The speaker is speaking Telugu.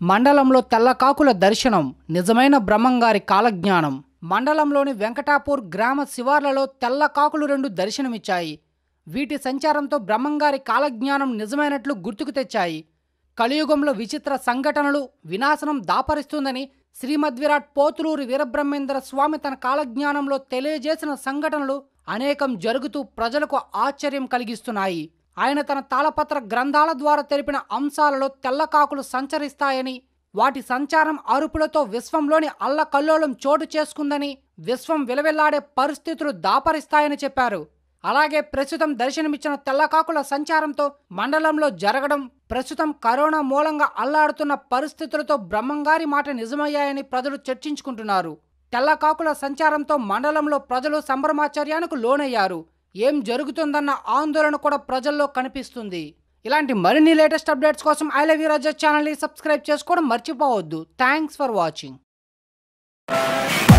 మండలంలో తెల్లకాకుల దర్శనం నిజమైన బ్రహ్మంగారి కాలజ్ఞానం మండలంలోని వెంకటాపూర్ గ్రామ శివార్లలో తెల్లకాకులు రెండు దర్శనమిచ్చాయి వీటి సంచారంతో బ్రహ్మంగారి కాలజ్ఞానం నిజమైనట్లు గుర్తుకు తెచ్చాయి కలియుగంలో విచిత్ర సంఘటనలు వినాశనం దాపరిస్తుందని శ్రీమద్విరాట్ పోతులూరి వీరబ్రహ్మేంద్ర స్వామి తన కాలజ్ఞానంలో తెలియజేసిన సంఘటనలు అనేకం జరుగుతూ ప్రజలకు ఆశ్చర్యం కలిగిస్తున్నాయి ఆయన తన తాళపత్ర గ్రంథాల ద్వారా తెలిపిన అంశాలలో తెల్లకాకులు సంచరిస్తాయని వాటి సంచారం అరుపులతో విశ్వంలోని అల్లకల్లోలం చోటు చేసుకుందని విశ్వం విలవిల్లాడే పరిస్థితులు దాపరిస్తాయని చెప్పారు అలాగే ప్రస్తుతం దర్శనమిచ్చిన తెల్లకాకుల సంచారంతో మండలంలో జరగడం ప్రస్తుతం కరోనా మూలంగా అల్లాడుతున్న పరిస్థితులతో బ్రహ్మంగారి మాట నిజమయ్యాయని ప్రజలు చర్చించుకుంటున్నారు తెల్లకాకుల సంచారంతో మండలంలో ప్రజలు సంభ్రమాచర్యానికి లోనయ్యారు ఏం జరుగుతుందన్న ఆందోళన కూడా ప్రజల్లో కనిపిస్తుంది ఇలాంటి మరిన్ని లేటెస్ట్ అప్డేట్స్ కోసం ఐ లవ్ యూ రాజా ఛానల్ని సబ్స్క్రైబ్ చేసుకోవడం మర్చిపోవద్దు థ్యాంక్స్ ఫర్ వాచింగ్